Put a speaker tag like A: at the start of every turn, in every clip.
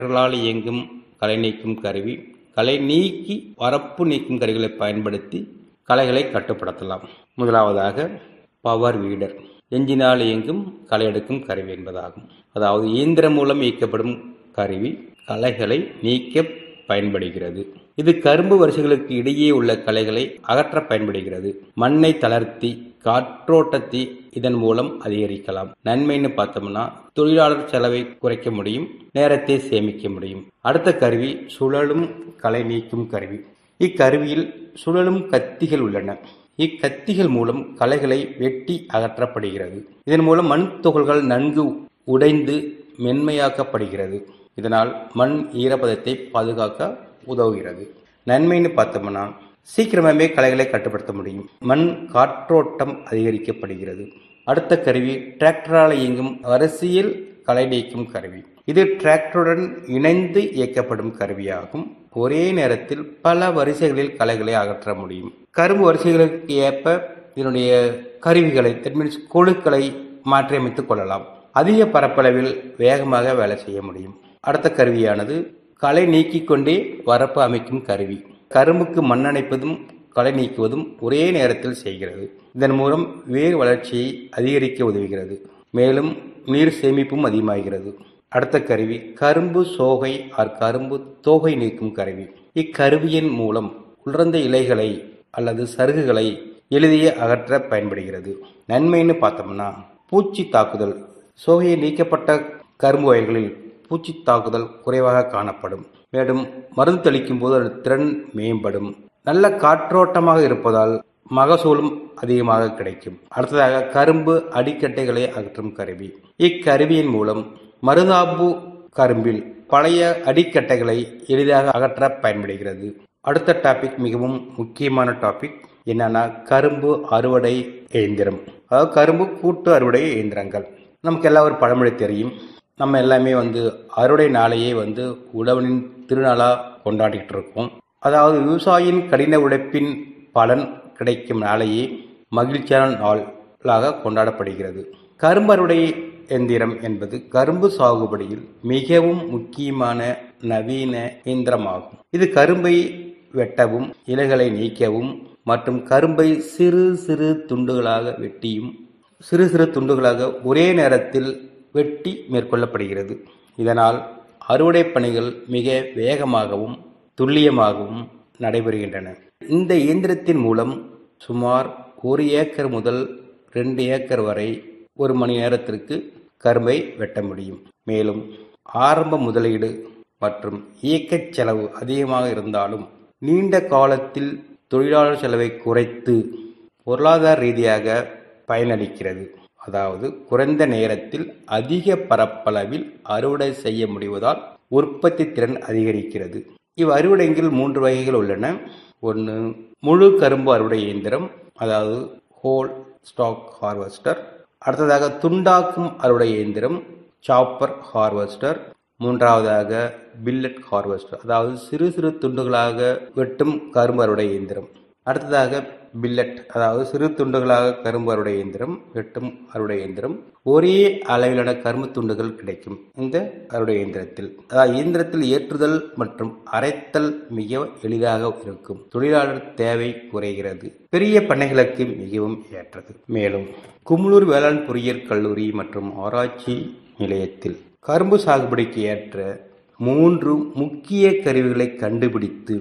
A: டிராக்டர்களால் இயங்கும் களை நீக்கும் கருவி களை நீக்கி வரப்பு நீக்கும் கருவிகளை பயன்படுத்தி களைகளை கட்டுப்படுத்தலாம் முதலாவதாக பவர் வீடர் எஞ்சினால் இயங்கும் களை எடுக்கும் கருவி என்பதாகும் அதாவது இயந்திரம் மூலம் இயக்கப்படும் கருவி களைகளை நீக்க பயன்படுகிறது இது கரும்பு வரிசைகளுக்கு இடையே உள்ள களைகளை அகற்ற பயன்படுகிறது மண்ணை தளர்த்தி காற்றோட்டத்தை இதன் மூலம் அதிகரிக்கலாம் நன்மைன்னு பார்த்தோம்னா தொழிலாளர் செலவை குறைக்க முடியும் நேரத்தை சேமிக்க முடியும் அடுத்த கருவி சுழலும் களை நீக்கும் கருவி இக்கருவியில் சுழலும் கத்திகள் உள்ளன இக்கத்திகள் மூலம் களைகளை வெட்டி அகற்றப்படுகிறது இதன் மூலம் மண் துகள்கள் நன்கு உடைந்து மென்மையாக்கப்படுகிறது இதனால் மண் ஈரப்பதத்தை பாதுகாக்க உதவுகிறது நன்மைன்னு பார்த்தோம்னா சீக்கிரமாகவே களைகளை கட்டுப்படுத்த முடியும் மண் காற்றோட்டம் அதிகரிக்கப்படுகிறது அடுத்த கருவி டிராக்டரால் இயங்கும் அரசியல் களை நீக்கும் கருவி இது டிராக்டருடன் இணைந்து இயக்கப்படும் கருவியாகும் ஒரே நேரத்தில் பல வரிசைகளில் களைகளை அகற்ற முடியும் கரும்பு வரிசைகளுக்கு ஏற்ப இதனுடைய கருவிகளை தட் மீன்ஸ் கொழுக்களை மாற்றியமைத்துக் கொள்ளலாம் அதிக பரப்பளவில் வேகமாக வேலை செய்ய முடியும் அடுத்த கருவியானது களை நீக்கிக் கொண்டே வரப்பு அமைக்கும் கருவி கரும்புக்கு மண் அணைப்பதும் களை நீக்குவதும் ஒரே நேரத்தில் செய்கிறது இதன் மூலம் வேர் வளர்ச்சியை அதிகரிக்க உதவுகிறது மேலும் நீர் சேமிப்பும் அதிகமாகிறது அடுத்த கருவி கரும்பு சோகை ஆர் கரும்பு தோகை நீக்கும் கருவி இக்கருவியின் மூலம் உலர்ந்த இலைகளை அல்லது சருகுகளை எளிதிய அகற்ற பயன்படுகிறது நன்மைன்னு பார்த்தோம்னா பூச்சி தாக்குதல் சோகையை நீக்கப்பட்ட கரும்பு வயல்களில் பூச்சி தாக்குதல் குறைவாக காணப்படும் மேலும் மருந்து தெளிக்கும் போது அதன் திறன் மேம்படும் நல்ல காற்றோட்டமாக இருப்பதால் மகசூலும் அதிகமாக கிடைக்கும் அடுத்ததாக கரும்பு அடிக்கட்டைகளை அகற்றும் கருவி இக்கருவியின் மூலம் மருதாப்பு கரும்பில் பழைய அடிக்கட்டைகளை எளிதாக அகற்ற பயன்படுகிறது அடுத்த டாபிக் மிகவும் முக்கியமான டாபிக் என்னன்னா கரும்பு அறுவடை இயந்திரம் அதாவது கரும்பு கூட்டு அறுவடை இயந்திரங்கள் நமக்கு எல்லாம் ஒரு பழமொழி தெரியும் நம்ம எல்லாமே வந்து அறுவடை நாளையே வந்து உழவனின் திருநாளாக கொண்டாடிட்டு இருக்கோம் அதாவது விவசாயியின் கடின உழைப்பின் பலன் கிடைக்கும் நாளையே மகிழ்ச்சியான நாளாக கொண்டாடப்படுகிறது கரும்பு அறுவடை எந்திரம் என்பது கரும்பு சாகுபடியில் மிகவும் முக்கியமான நவீன இயந்திரமாகும் இது கரும்பை வெட்டவும் இலைகளை நீக்கவும் மற்றும் கரும்பை சிறு சிறு துண்டுகளாக வெட்டியும் சிறு சிறு துண்டுகளாக ஒரே நேரத்தில் வெட்டி மேற்கொள்ளப்படுகிறது இதனால் அறுவடை பணிகள் மிக வேகமாகவும் துல்லியமாகவும் நடைபெறுகின்றன இந்த இயந்திரத்தின் மூலம் சுமார் ஒரு ஏக்கர் முதல் ரெண்டு ஏக்கர் வரை ஒரு மணி நேரத்திற்கு கரும்பை வெட்ட முடியும் மேலும் ஆரம்ப முதலீடு மற்றும் இயக்கச் செலவு அதிகமாக இருந்தாலும் நீண்ட காலத்தில் தொழிலாளர் செலவை குறைத்து பொருளாதார ரீதியாக பயனளிக்கிறது அதாவது குறைந்த நேரத்தில் அதிக பரப்பளவில் அறுவடை செய்ய முடிவதால் உற்பத்தி திறன் அதிகரிக்கிறது இவ் அறுவடைகள் மூன்று வகைகள் உள்ளன ஒன்று முழு கரும்பு அறுவடை இயந்திரம் அதாவது ஹோல் ஸ்டாக் ஹார்வெஸ்டர் அடுத்ததாக துண்டாக்கும் அறுவடை இயந்திரம் சாப்பர் ஹார்வெஸ்டர் மூன்றாவதாக பில்லட் ஹார்வெஸ்டர் அதாவது சிறு சிறு துண்டுகளாக வெட்டும் கரும்பு அறுவடை இயந்திரம் அடுத்ததாக பில்லட் அதாவது சிறு துண்டுகளாக கரும்பு அறுவடை இயந்திரம் வெட்டும் அறுவடை இயந்திரம் ஒரே அளவிலான கரும்பு துண்டுகள் கிடைக்கும் இந்த அறுவடை இயந்திரத்தில் அதாவது இயந்திரத்தில் ஏற்றுதல் மற்றும் அரைத்தல் மிக எளிதாக இருக்கும் தொழிலாளர் தேவை குறைகிறது பெரிய பண்ணைகளுக்கு மிகவும் ஏற்றது மேலும் குமுளூர் வேளாண் பொறியியல் கல்லூரி மற்றும் ஆராய்ச்சி நிலையத்தில் கரும்பு சாகுபடிக்கு ஏற்ற மூன்று முக்கிய கருவிகளை கண்டுபிடித்து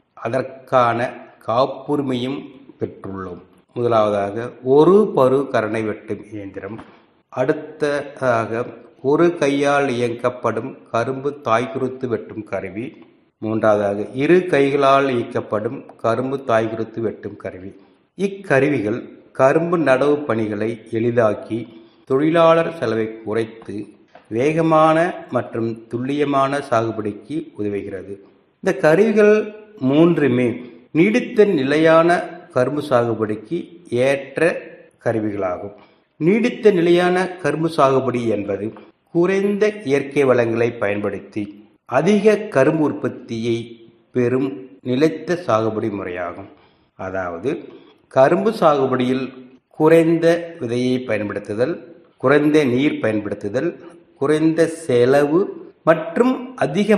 A: அதற்கான காப்புரிமையும் பெற்றுள்ளோம் முதலாவதாக ஒரு பரு கரணை வெட்டும் இயந்திரம் அடுத்ததாக ஒரு கையால் இயக்கப்படும் கரும்பு தாய்குருத்து வெட்டும் கருவி மூன்றாவதாக இரு கைகளால் இயக்கப்படும் கரும்பு தாய்குருத்து வெட்டும் கருவி இக்கருவிகள் கரும்பு நடவு பணிகளை எளிதாக்கி தொழிலாளர் செலவை குறைத்து வேகமான மற்றும் துல்லியமான சாகுபடிக்கு உதவுகிறது இந்த கருவிகள் மூன்றுமே நீடித்த நிலையான கரும்பு சாகுபடிக்கு ஏற்ற கருவிகளாகும் நீடித்த நிலையான கரும்பு சாகுபடி என்பது குறைந்த இயற்கை வளங்களை பயன்படுத்தி அதிக கரும்பு உற்பத்தியை பெறும் நிலைத்த சாகுபடி முறையாகும் அதாவது கரும்பு சாகுபடியில் குறைந்த விதையை பயன்படுத்துதல் குறைந்த நீர் பயன்படுத்துதல் குறைந்த செலவு மற்றும் அதிக